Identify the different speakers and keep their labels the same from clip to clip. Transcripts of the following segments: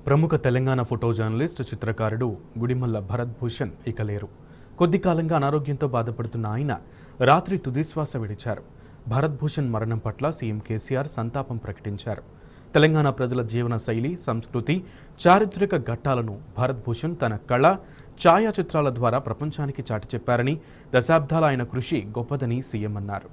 Speaker 1: ప్రముఖ Telangana photo journalist చిత్రకారుడు గుడిమల్ల భరత్ భూషణ్ ఇక లేరు కొద్ది కాలంగా అనారోగ్యంతో బాధపడుతున్న ఆయన రాత్రి తుదిశ్వాస విడిచారు భరత్ భూషణ్ మరణం పట్ల సీఎం కేసీఆర్ సంతాపం ప్రకటించారు తెలంగాణ ప్రజల జీవన శైలి సంస్కృతి చారిత్రక ఘట్టాలను భరత్ భూషణ్ తన కళ ఛాయాచిత్రాల ద్వారా ప్రపంచానికి చాటి చెప్పారని దశాబ్దాల ఆయన కృషి గొప్పదని సీఎం అన్నారు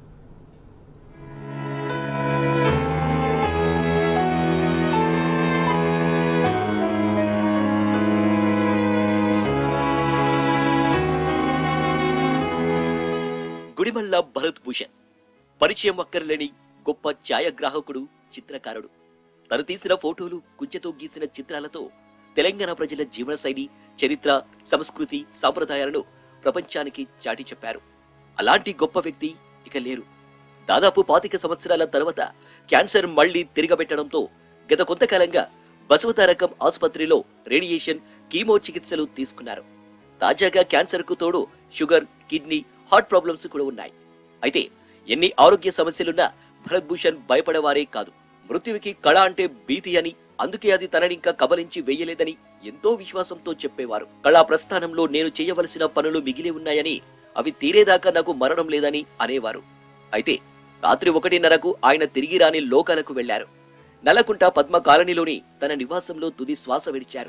Speaker 2: గుడిమల్ల భరత్ భూషణ్ పరిచయం అక్కర్లేని గొప్ప ఛాయాగ్రాహకుడు చిత్రకారుడు తను తీసిన ఫోటోలు కుంచెతో గీసిన చిత్రాలతో తెలంగాణ ప్రజల జీవనశైలి చరిత్ర సంస్కృతి సాంప్రదాయాలను ప్రపంచానికి చాటి చెప్పారు అలాంటి గొప్ప వ్యక్తి ఇక లేరు దాదాపు పాతిక సంవత్సరాల తర్వాత క్యాన్సర్ మళ్లీ తిరగబెట్టడంతో గత కొంతకాలంగా బసవతారకం ఆసుపత్రిలో రేడియేషన్ కీమో చికిత్సలు తీసుకున్నారు తాజాగా క్యాన్సర్ కు తోడు షుగర్ కిడ్నీ హార్ట్ ప్రాబ్లమ్స్ కూడా ఉన్నాయి అయితే ఎన్ని ఆరోగ్య సమస్యలున్నా భరత్ భూషణ్ భయపడేవారే కాదు మృత్యువుకి కళ అంటే భీతి అని అందుకే అది తననింకా కబలించి వేయలేదని ఎంతో విశ్వాసంతో చెప్పేవారు కళా ప్రస్థానంలో నేను చేయవలసిన పనులు మిగిలి ఉన్నాయని అవి తీరేదాకా నాకు మరణం లేదని అనేవారు అయితే రాత్రి ఒకటిన్నరకు ఆయన తిరిగి రాని లోకాలకు వెళ్లారు నల్లకుంట పద్మ కాలనీలోని తన నివాసంలో తుది శ్వాస విడిచారు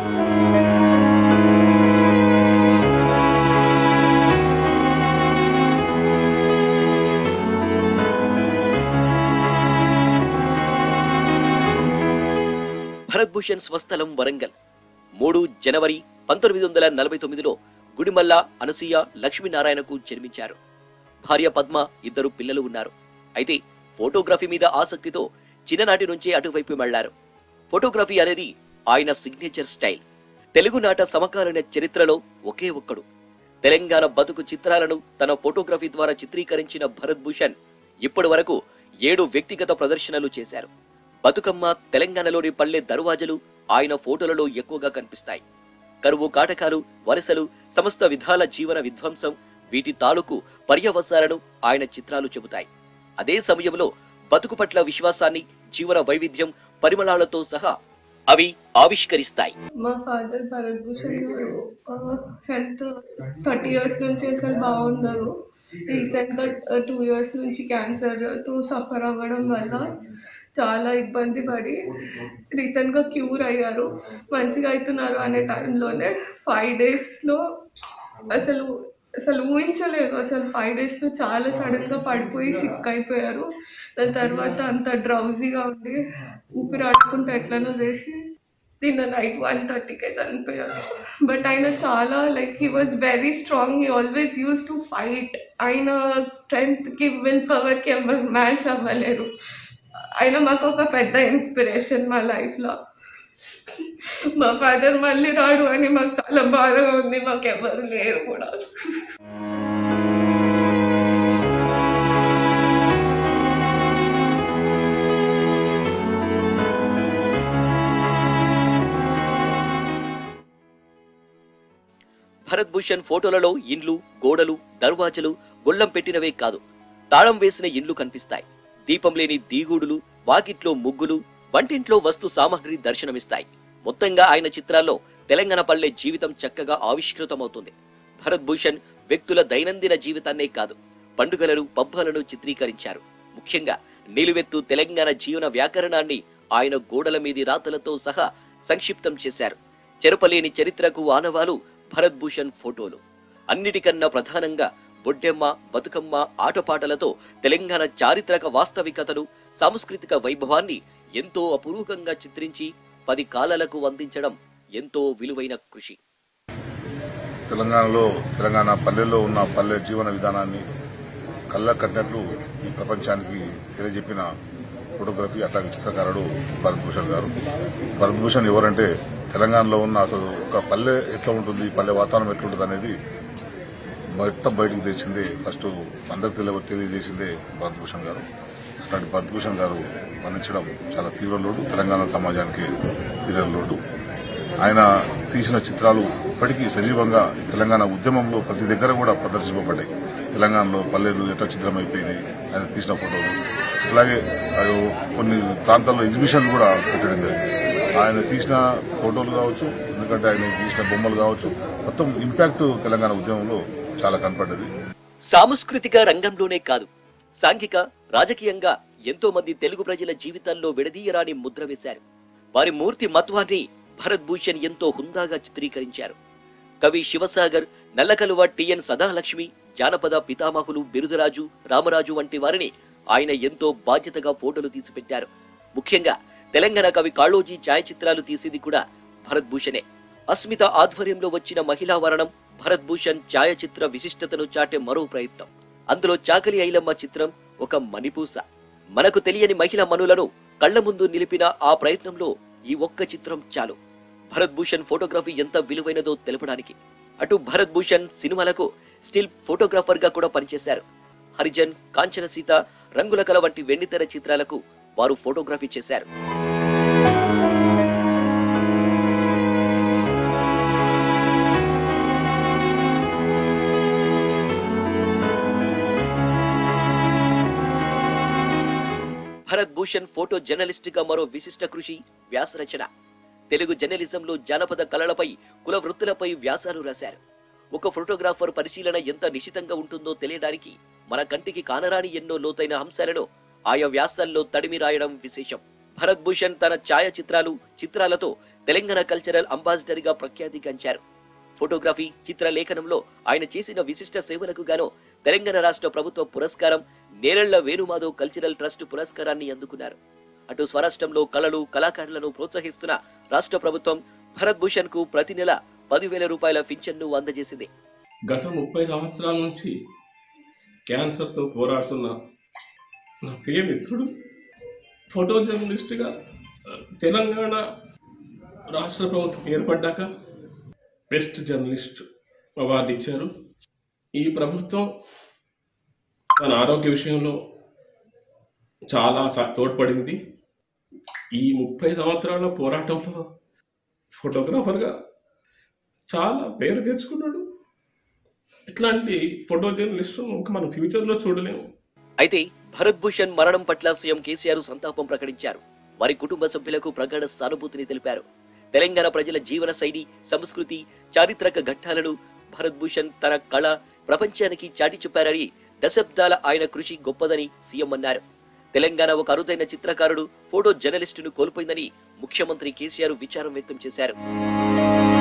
Speaker 2: భరత్ భూషణ్ స్వస్థలం వరంగల్ మూడు జనవరి పంతొమ్మిది వందల నలభై తొమ్మిదిలో గుడిమల్ల అనసూయ లక్ష్మీనారాయణకు జన్మించారు భార్య పద్మ ఇద్దరు పిల్లలు ఉన్నారు అయితే ఫోటోగ్రఫీ మీద ఆసక్తితో చిన్ననాటి నుంచే అటువైపు మళ్లారు ఫోటోగ్రఫీ అనేది ఆయన సిగ్నేచర్ స్టైల్ తెలుగునాట సమకాలీన చరిత్రలో ఒకే ఒక్కడు తెలంగాణ బతుకు చిత్రాలను తన ఫోటోగ్రఫీ ద్వారా చిత్రీకరించిన భరత్ భూషణ్ ఇప్పటి వరకు ఏడు వ్యక్తిగత ప్రదర్శనలు చేశారు బతుకమ్మ తెలంగాణలోని పల్లె దర్వాజలు ఆయన ఫోటోలలో ఎక్కువగా కనిపిస్తాయి కరువు కాటకాలు వలసలు సమస్త విధాల జీవన విధ్వంసం వీటి తాలూకు పర్యవసాలను ఆయన చిత్రాలు చెబుతాయి అదే సమయంలో బతుకు పట్ల విశ్వాసాన్ని జీవన వైవిధ్యం పరిమళాలతో సహా అవి ఆవిష్కరిస్తాయి
Speaker 3: మా ఫాదర్ భరత్ భూషణ్ గారు హెల్త్ థర్టీ ఇయర్స్ నుంచి అసలు బాగున్నారు రీసెంట్గా టూ ఇయర్స్ నుంచి క్యాన్సర్తో సఫర్ అవ్వడం వల్ల చాలా ఇబ్బంది పడి రీసెంట్గా క్యూర్ అయ్యారు మంచిగా అవుతున్నారు అనే టైంలోనే ఫైవ్ డేస్లో అసలు అసలు ఊహించలేదు అసలు ఫైవ్ డేస్లో చాలా సడన్గా పడిపోయి సిక్ అయిపోయారు దాని తర్వాత అంత డ్రౌజీగా ఉండి ఊపిరి ఆడుకుంటూ ఎట్లనో చేసి నిన్న నైట్ వన్ థర్టీకే చనిపోయారు బట్ ఆయన చాలా like he was very strong he always use to fight ఆయన స్ట్రెంగ్త్కి విల్ పవర్కి ఎవరు మ్యాచ్ అవ్వలేరు ఆయన మాకు ఒక పెద్ద ఇన్స్పిరేషన్ మా లైఫ్లో మా ఫాదర్ మళ్ళీ రాడు అని మాకు చాలా బాధగా ఉంది మాకు ఎవరు లేరు కూడా
Speaker 2: భరత్ భూషణ్ ఫోటోలలో ఇండ్లు గోడలు దర్వాజలు గొల్లం పెట్టినవే కాదు తాళం వేసిన ఇండ్లు కనిపిస్తాయి దీపం లేని దీగూడులు వాకిట్లో ముగ్గులు వంటింట్లో వస్తు సామాగ్రి దర్శనమిస్తాయి మొత్తంగా ఆయన చిత్రాల్లో తెలంగాణ పల్లె జీవితం చక్కగా ఆవిష్కృతమవుతుంది భరత్ భూషణ్ వ్యక్తుల దైనందిన జీవితాన్నే కాదు పండుగలను పబ్బాలను చిత్రీకరించారు ముఖ్యంగా నిలువెత్తు తెలంగాణ జీవన వ్యాకరణాన్ని ఆయన గోడల మీది రాతలతో సహా సంక్షిప్తం చేశారు చెరపలేని చరిత్రకు ఆనవాలు భరత్ భూషణ్ ఫోటోలు అన్నిటికన్నా ప్రధానంగా బొడ్డెమ్మ బతుకమ్మ ఆటపాటలతో తెలంగాణ చారిత్రక వాస్తవికతను సాంస్కృతిక వైభవాన్ని ఎంతో అపురూపంగా చిత్రించి పది కాలాలకు అందించడం ఎంతో విలువైన కృషి
Speaker 4: తెలంగాణలో తెలంగాణ పల్లెల్లో ఉన్న పల్లె జీవన విధానాన్ని కళ్ళ కట్టినట్లు ఈ ప్రపంచానికి తెలియజెప్పిన ఫోటోగ్రఫీ అట్లాగే చిత్రకారుడు భరత్ భూషణ్ గారు భరత్ భూషణ్ ఎవరంటే తెలంగాణలో ఉన్న అసలు ఒక పల్లె ఎట్లా ఉంటుంది పల్లె వాతావరణం ఎట్లుంటుంది అనేది మొత్తం బయటకు తెచ్చింది ఫస్ట్ అందరికి తెలియ తెలియజేసిందే భరత్ భూషణ్ గారు అట్లాంటి భరత్ భూషణ్ గారు మరణించడం చాలా తీవ్ర లోటు తెలంగాణ సమాజానికి తీవ్ర లోటు ఆయన తీసిన చిత్రాలు ఇప్పటికీ సజీవంగా తెలంగాణ ఉద్యమంలో ప్రతి దగ్గర కూడా ప్రదర్శింపబడ్డాయి తెలంగాణలో పల్లెలు ఎట్లా చిత్రమైపోయినాయి ఆయన తీసిన ఫోటోలు అట్లాగే అది కొన్ని ప్రాంతాల్లో ఎగ్జిబిషన్ కూడా పెట్టడం జరిగింది ఆయన తీసిన ఫోటోలు కావచ్చు ఎందుకంటే ఆయన తీసిన బొమ్మలు కావచ్చు మొత్తం ఇంపాక్ట్ తెలంగాణ ఉద్యమంలో చాలా కనపడ్డది
Speaker 2: సాంస్కృతిక రంగంలోనే కాదు సాంఘిక రాజకీయంగా ఎంతో మంది తెలుగు ప్రజల జీవితాల్లో విడదీయరాని ముద్ర వేశారు వారి మూర్తి మత్వాన్ని భరత్ భూషణ్ ఎంతో హుందాగా చిత్రీకరించారు కవి శివసాగర్ నల్లకలువ టిఎన్ సదాలక్ష్మి జానపద పితామహులు బిరుదరాజు రామరాజు వంటి వారిని ఆయన ఎంతో బాధ్యతగా ఫోటోలు తీసి పెట్టారు ముఖ్యంగా తెలంగాణ కవి కాళోజీ ఛాయాచిత్రాలు తీసింది కూడా భరత్ భూషణే అస్మిత ఆధ్వర్యంలో వచ్చిన మహిళా వరణం భరత్ భూషణ్ ఛాయాచిత్ర విశిష్టతను చాటే మరో ప్రయత్నం అందులో చాకలి ఐలమ్మ చిత్రం ఒక మణిపూస మనకు తెలియని మహిళ మనులను కళ్ల ముందు నిలిపిన ఆ ప్రయత్నంలో ఈ ఒక్క చిత్రం చాలు భరత్ భూషణ్ ఫోటోగ్రఫీ ఎంత విలువైనదో తెలపడానికి అటు భరత్ భూషణ్ సినిమాలకు స్టిల్ ఫోటోగ్రాఫర్ గా కూడా పనిచేశారు హరిజన్ కాంచన సీత రంగుల కల వంటి వెండితెర చిత్రాలకు వారు ఫోటోగ్రఫీ చేశారు భరత్ భూషణ్ ఫోటో జర్నలిస్ట్ గా మరో విశిష్ట కృషి వ్యాసరచన తెలుగు జర్నలిజంలో జానపద కళలపై కుల వృత్తులపై వ్యాసాలు రాశారు ఒక ఫోటోగ్రాఫర్ పరిశీలన ఎంత నిశితంగా ఉంటుందో తెలియడానికి మన కంటికి కానరాని ఎన్నో లోతైన అంశాలను ఆయా వ్యాసాల్లో తడిమి రాయడం విశేషం భరత్ భూషణ్ తన ఛాయాచిత్రాలు చిత్రాలతో తెలంగాణ కల్చరల్ అంబాసిడర్ గా ప్రఖ్యాతిగాంచారు ఫోటోగ్రఫీ చిత్రలేఖనంలో ఆయన చేసిన విశిష్ట సేవలకు గాను తెలంగాణ రాష్ట్ర ప్రభుత్వ పురస్కారం నేరెళ్ల వేణుమాధవ్ కల్చరల్ ట్రస్ట్ పురస్కారాన్ని అందుకున్నారు అటు స్వరాష్ట్రంలో కళలు కళాకారులను ప్రోత్సహిస్తున్న రాష్ట్ర ప్రభుత్వం భరత్ భూషణ్ కు ప్రతి నెల పదివేల రూపాయల పింఛన్ను అందజేసింది
Speaker 5: గత ముప్పై సంవత్సరాల నుంచి క్యాన్సర్తో పోరాడుతున్న నా ప్రియ మిత్రుడు ఫోటో జర్నలిస్ట్గా తెలంగాణ రాష్ట్ర ప్రభుత్వం ఏర్పడ్డాక బెస్ట్ జర్నలిస్ట్ అవార్డు ఇచ్చారు ఈ ప్రభుత్వం తన ఆరోగ్య విషయంలో చాలా స- తోడ్పడింది ఈ ముప్పై సంవత్సరాల పోరాటంలో ఫోటోగ్రాఫర్గా చాలా పేరు తెచ్చుకున్నాడు ఇట్లాంటి ఫోటో జర్నలిస్ట్ ఇంకా మనం ఫ్యూచర్లో చూడలేము
Speaker 2: అయితే భరత్ భూషణ్ మరణం పట్ల సీఎం కేసీఆర్ సంతాపం ప్రకటించారు వారి కుటుంబ సభ్యులకు ప్రగాఢ సానుభూతిని తెలిపారు తెలంగాణ ప్రజల జీవన శైలి సంస్కృతి చారిత్రక ఘట్టాలను భరత్ భూషణ్ తన కళ ప్రపంచానికి చాటి చెప్పారని దశాబ్దాల ఆయన కృషి గొప్పదని సీఎం అన్నారు తెలంగాణ ఒక అరుదైన చిత్రకారుడు ఫోటో జర్నలిస్టును కోల్పోయిందని ముఖ్యమంత్రి కేసీఆర్ విచారం వ్యక్తం చేశారు